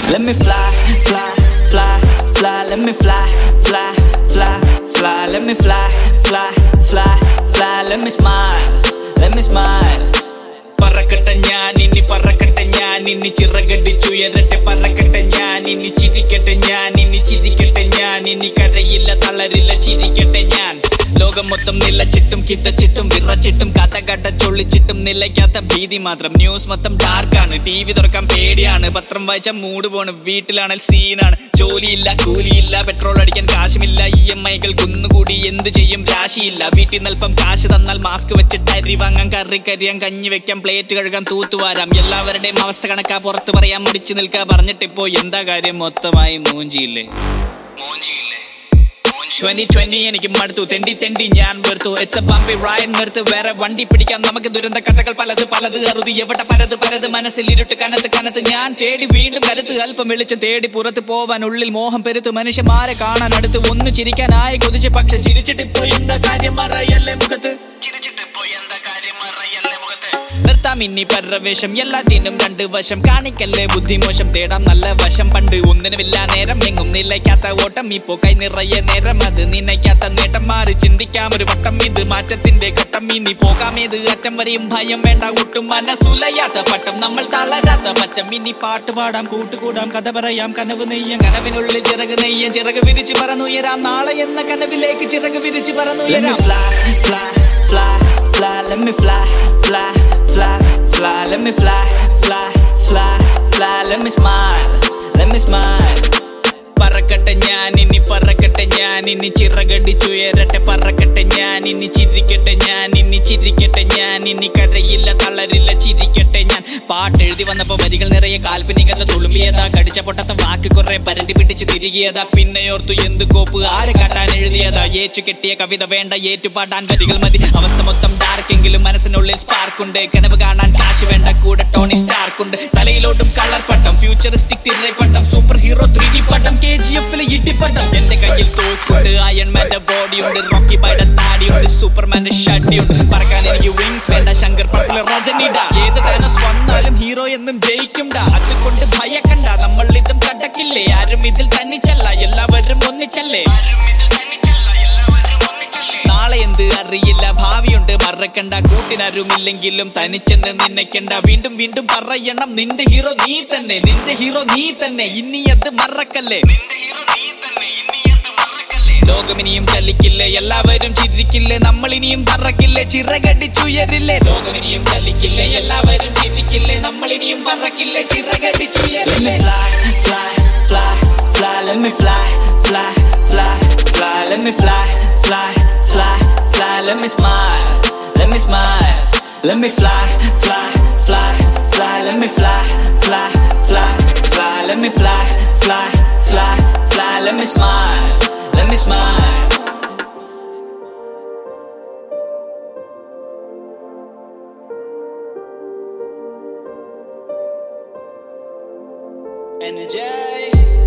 Let me fly, fly, fly, fly. Let me fly, fly, fly, fly. Let me fly, fly, fly, fly. Let me smile, let me smile. പറക്കട്ടെ ഞാൻ ഇനി പറക്കട്ടെ ഞാൻ ഇനി ചിറകടിച്ചുയരട്ടെ പറക്കട്ടെ ഞാൻ ഇനി ചിരിക്കട്ടെ ഞാൻ ഇനി ചിരിക്കട്ടെ ഞാൻ ഇനി കരയില്ല തളരില്ല ചിരിക്കട്ടെ ഞാൻ ലോകം മൊത്തം നിലച്ചിട്ടും കിത്തച്ചിട്ടും വിറച്ചിട്ടും കഥ കഥ ചൊള്ളിച്ചിട്ടും നിലയ്ക്കാത്ത ഭീതി മാത്രം ന്യൂസ് മൊത്തം ഡാർക്കാണ് ടി വി തുറക്കാൻ പേടിയാണ് പത്രം വായിച്ച മൂട് പോണ് വീട്ടിലാണെങ്കിൽ സീനാണ് ജോലിയില്ല കൂലിയില്ല പെട്രോൾ അടിക്കാൻ കാശുമില്ല ഇ എം ഐകൾ കുന്നുകൂടി എന്ത് ചെയ്യും രാശിയില്ല വീട്ടിൽ നിൽപ്പം കാശ് തന്നാൽ മാസ്ക് വെച്ചിട്ട് അരി വാങ്ങാൻ കറി കരിയാൻ കഞ്ഞി വെക്കാം പ്ലേറ്റ് കഴുകാൻ തൂത്തുവാരാം എല്ലാവരുടെയും അവസ്ഥ കണക്കാ പുറത്ത് പറയാൻ മുടിച്ചു നിൽക്കാ പറഞ്ഞിട്ടിപ്പോ എന്താ കാര്യം മൊത്തമായി മൂഞ്ചിയില്ലേ ട്വന്റി ട്വന്റി എനിക്ക് മടുത്തു തെണ്ടി തെണ്ടി ഞാൻ വെറുത്തു ഇറ്റ്സ് എ ബമ്പി റൈഡ് നിർത്ത് വേറെ വണ്ടി പിടിക്കാം നമുക്ക് ദുരന്ത കഥകൾ പലത് പലത് അറുതി എവിടെ പലത് പലത് മനസ്സിൽ ഇരുട്ട് കനത്ത് കനത്ത് ഞാൻ തേടി വീണ്ടും കരുത്ത് അല്പം വെളിച്ചം തേടി പുറത്ത് പോവാൻ ഉള്ളിൽ മോഹം പെരുത്ത് മനുഷ്യന്മാരെ കാണാൻ അടുത്ത് ഒന്ന് ചിരിക്കാനായി കൊതിച്ച് പക്ഷെ ചിരിച്ചിട്ടിപ്പോ എന്താ കാര്യം മറയല്ലേ മുഖത്ത് ചിരിച്ചിട്ടിപ്പോ എന്താ കാര്യം മറയല്ലേ മുഖത്ത് നിർത്താം ഇനി പരവേശം എല്ലാറ്റിനും രണ്ട് വശം കാണിക്കല്ലേ ബുദ്ധിമോശം തേടാം നല്ല വശം പണ്ട് ഒന്നിനുമില്ല നേരം എങ്ങും നിലയ്ക്കാത്ത ഓട്ടം ഇപ്പോ കൈ നിറയെ നേരം അത് നിന്നയ്ക്കാത്ത നേട്ടം മാറി ചിന്തിക്കാം ഒരു വട്ടം ഇത് മാറ്റത്തിന്റെ ഘട്ടം ഇനി പോകാമേത് അറ്റം വരെയും ഭയം വേണ്ട ഒട്ടും മനസ്സുലയാത്ത പട്ടം നമ്മൾ തളരാത്ത പറ്റം ഇനി പാട്ട് പാടാം കൂട്ടുകൂടാം കഥ പറയാം കനവ് നെയ്യാം കനവിനുള്ളിൽ ചിറക് നെയ്യാം ചിറക് വിരിച്ച് പറന്നുയരാം നാളെ എന്ന കനവിലേക്ക് ചിറക് വിരിച്ച് പറന്നുയരാം fly, fly, fly, fly, let me fly, fly, fly, fly, let me fly, fly, fly, fly, let me smile, let me smile. പറക്കട്ടെ ഞാൻ ഇനി പറക്കട്ടെ ഞാൻ ഇനി ചിറകടിച്ചുയരട്ടെ പറക്കട്ടെ ഞാൻ ഇനി ചിരിക്കട്ടെ ഞാൻ ഇനി ചിരിക്കട്ടെ ഞാൻ ഇനി കരയില്ല തളരില്ല ചിരിക്കട്ടെ ഞാൻ പാട്ട് എഴുതി വന്നപ്പോ വരികൾ നിറയെ കാൽപ്പനികത തുളുമ്പിയതാ കടിച്ച പൊട്ടത്ത വാക്ക് കുറെ പരതി പിടിച്ച് തിരികിയതാ പിന്നെയോർത്തു എന്ത് കോപ്പ് ആരെ കാട്ടാൻ എഴുതിയതാ ഏച്ചു കെട്ടിയ കവിത വേണ്ട ഏറ്റുപാടാൻ വരികൾ മതി അവസ്ഥ മൊത്തം ഡാർക്കെങ്കിലും മനസ്സിനുള്ളിൽ സ്പാർക്ക് ഉണ്ട് കനവ് കാണാൻ കാശ് വേണ്ട കൂടെ ടോണി സ്റ്റാർക്ക് ഉണ്ട് തലയിലോട്ടും കളർ പട്ടം ഫ്യൂച്ചറിസ്റ്റിക് തിരപ്പട്ടം സൂപ്പർ ഹീറോ ത്രീ ഡി പട്ടം കെ ജി എഫിലെ ഇടിപ്പട്ടം എന്റെ കയ്യിൽ തോക്കുണ്ട് അയൺമാന്റെ ബോഡി ഉണ്ട് റോക്കി ബൈയുടെ താടിയുണ്ട് സൂപ്പർമാന്റെ ഷഡിയുണ്ട് പറക്കാൻ എനിക്ക് വിങ്സ് വേണ്ട ശങ്കർ പട്ടിലെ രജനിട ഏത് ഡാനസ് വന്നാലും ഹീറോ എന്നും ജയിക്കുംട അതുകൊണ്ട് ഭയക്കണ്ട നമ്മൾ ഇതും കടക്കില്ലേ ആരും ഇതിൽ തന്നിച്ചല്ല എല്ലാവരും ഒന്നിച്ചല്ലേ നാളെ എന്ത് അറിയില്ല ഭാവിയുണ്ട് മറക്കണ്ട കൂട്ടിനാരുമില്ലെങ്കിലും തനിച്ചെന്ന് നിന്നയ്ക്കണ്ട വീണ്ടും വീണ്ടും പറയണം നിന്റെ ഹീറോ നീ തന്നെ നിന്റെ ഹീറോ നീ തന്നെ ഇനി അത് മറക്കല്ലേ ലോകമിനിയും ചലിക്കില്ലേ എല്ലാവരും ചിരിക്കില്ലേ നമ്മൾ ഇനിയും പറക്കില്ലേ ചിറകടിച്ചുയരില്ലേ ലോകമിനിയും ചലിക്കില്ലേ എല്ലാവരും ചിരിക്കില്ലേ നമ്മൾ ഇനിയും പറക്കില്ലേ ചിറകടിച്ചുയരില്ലേ Let me fly, fly, fly, fly. Let me fly, fly, fly, fly. Let me smile, let me smile. Let me fly, fly, fly, fly. Let me fly, fly, fly, fly. Let me fly, fly, fly, fly. Let me smile, let me smile. NJ.